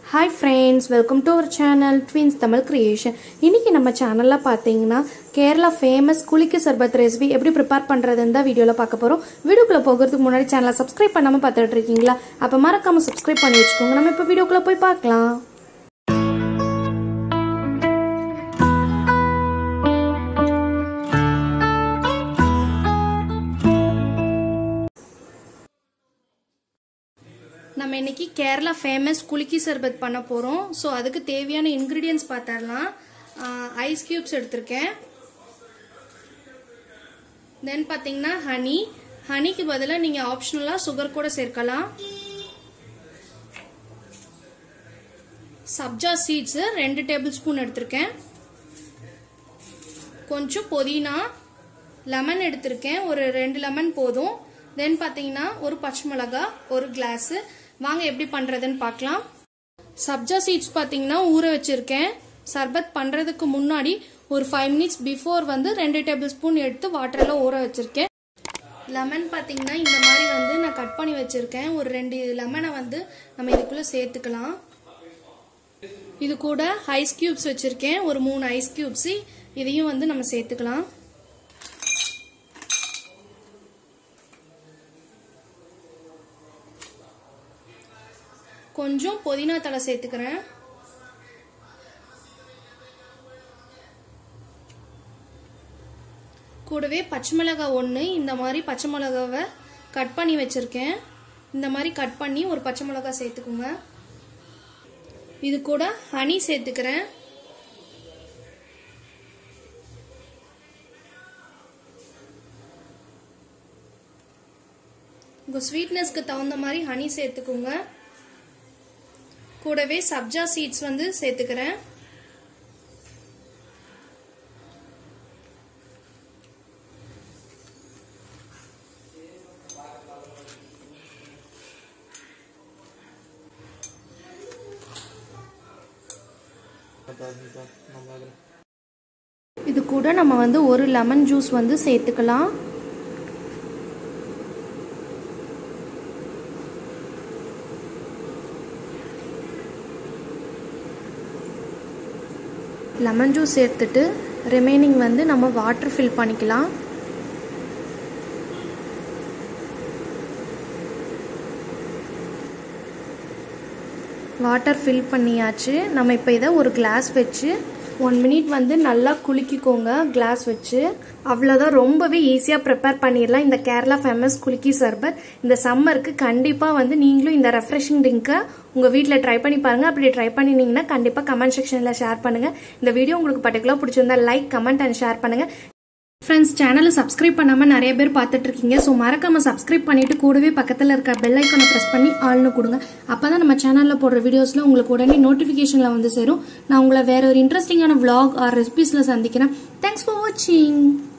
hi friends welcome to our channel twins Tamil creation இன்னைக்கு நம்ம சேனலில் பார்த்தீங்கன்னா கேரளா ஃபேமஸ் குளிக்கு சர்பத் ரெசிபி எப்படி ப்ரிப்பேர் பண்ணுறதுன்னு தான் வீடியோவில் பார்க்க போகிறோம் வீடியோக்குள்ளே போகிறதுக்கு முன்னாடி சேனலை சப்ஸ்கிரைப் பண்ணாமல் பார்த்துட்டு இருக்கீங்களா அப்போ மறக்காமல் சப்ஸ்கிரைப் பண்ணி வச்சுக்கோங்க நம்ம இப்போ வீடியோக்குள்ளே போய் பார்க்கலாம் நம்ம இன்னைக்கு கேரளா ஃபேமஸ் குலுக்கி சர்பத் பண்ண போகிறோம் ஸோ அதுக்கு தேவையான இன்க்ரீடியன்ஸ் பார்த்துடலாம் ஐஸ் கியூப்ஸ் எடுத்திருக்கேன் தென் பார்த்தீங்கன்னா ஹனி ஹனிக்கு பதிலாக நீங்கள் ஆப்ஷனலாக சுகர் கூட சேர்க்கலாம் சப்ஜா சீட்ஸு ரெண்டு டேபிள் ஸ்பூன் எடுத்திருக்கேன் கொஞ்சம் புதினா லெமன் எடுத்திருக்கேன் ஒரு ரெண்டு லெமன் போதும் தென் பார்த்தீங்கன்னா ஒரு பச்சை மிளகா ஒரு கிளாஸு வாங்க எப்படி பண்ணுறதுன்னு பார்க்கலாம் சப்ஜா சீட்ஸ் பார்த்தீங்கன்னா ஊற வச்சிருக்கேன் சர்பத் பண்ணுறதுக்கு முன்னாடி ஒரு ஃபைவ் மினிட்ஸ் பிஃபோர் வந்து ரெண்டு டேபிள் ஸ்பூன் எடுத்து வாட்டரில் ஊற வச்சிருக்கேன் லெமன் பார்த்தீங்கன்னா இந்த மாதிரி வந்து நான் கட் பண்ணி வச்சிருக்கேன் ஒரு ரெண்டு லெமனை வந்து நம்ம இதுக்குள்ளே சேர்த்துக்கலாம் இது கூட ஐஸ் கியூப்ஸ் வச்சிருக்கேன் ஒரு மூணு ஐஸ் கியூப்ஸ் இதையும் வந்து நம்ம சேர்த்துக்கலாம் கொஞ்சம் புதினா தலை சேர்த்துக்கிறேன் கூடவே பச்சை மிளகாய் ஒன்று இந்த மாதிரி பச்சை மிளகாவை கட் பண்ணி வச்சுருக்கேன் இந்த மாதிரி கட் பண்ணி ஒரு பச்சை மிளகாய் சேர்த்துக்கோங்க இது கூட ஹனி சேர்த்துக்கிறேன் உங்கள் ஸ்வீட்னஸ்க்கு தகுந்த மாதிரி ஹனி சேர்த்துக்கோங்க கூடவே சப்ஜா சீட்ஸ் வந்து சேர்த்துக்கிறேன் இது கூட நம்ம வந்து ஒரு லெமன் ஜூஸ் வந்து சேர்த்துக்கலாம் லெமன் ஜூஸ் சேர்த்துட்டு ரிமைனிங் வந்து நம்ம வாட்டர் ஃபில் பண்ணிக்கலாம் வாட்டர் ஃபில் பண்ணியாச்சு நம்ம இப்போ இதை ஒரு கிளாஸ் வச்சு ஒன் மினிட் வந்து நல்லா குலுக்கிக்கோங்க கிளாஸ் வச்சு அவ்வளோதான் ரொம்பவே ஈஸியாக ப்ரிப்பேர் பண்ணிடலாம் இந்த கேரளா ஃபேமஸ் குலுக்கி சர்பத் இந்த சம்மருக்கு கண்டிப்பாக வந்து நீங்களும் இந்த ரெஃப்ரெஷிங் ட்ரிங்கை உங்கள் வீட்டில் ட்ரை பண்ணி பாருங்கள் அப்படி ட்ரை பண்ணினீங்கன்னா கண்டிப்பாக கமெண்ட் செக்ஷனில் ஷேர் பண்ணுங்கள் இந்த வீடியோ உங்களுக்கு பர்டிகுலர் பிடிச்சிருந்தா லைக் கமெண்ட் அண்ட் ஷேர் பண்ணுங்கள் ஃப்ரெண்ட்ஸ் சேனலை சப்ஸ்கிரைப் பண்ணாமல் நிறைய பேர் பார்த்துட்டு இருக்கீங்க ஸோ மறக்காம சப்ஸ்கிரைப் பண்ணிட்டு கூடவே பக்கத்தில் இருக்க பெல் ஐக்கனை ப்ரெஸ் பண்ணி ஆள்னு கொடுங்க அப்போ தான் நம்ம சேனலில் போடுற வீடியோஸில் உங்களுக்கு உடனே நோட்டிஃபிகேஷனில் வந்து சேரும் நான் உங்களை வேற ஒரு இன்ட்ரெஸ்டிங்கான vlog ஆர் ரெசிபிஸில் சந்திக்கிறேன் தேங்க்ஸ் ஃபார் வாட்சிங்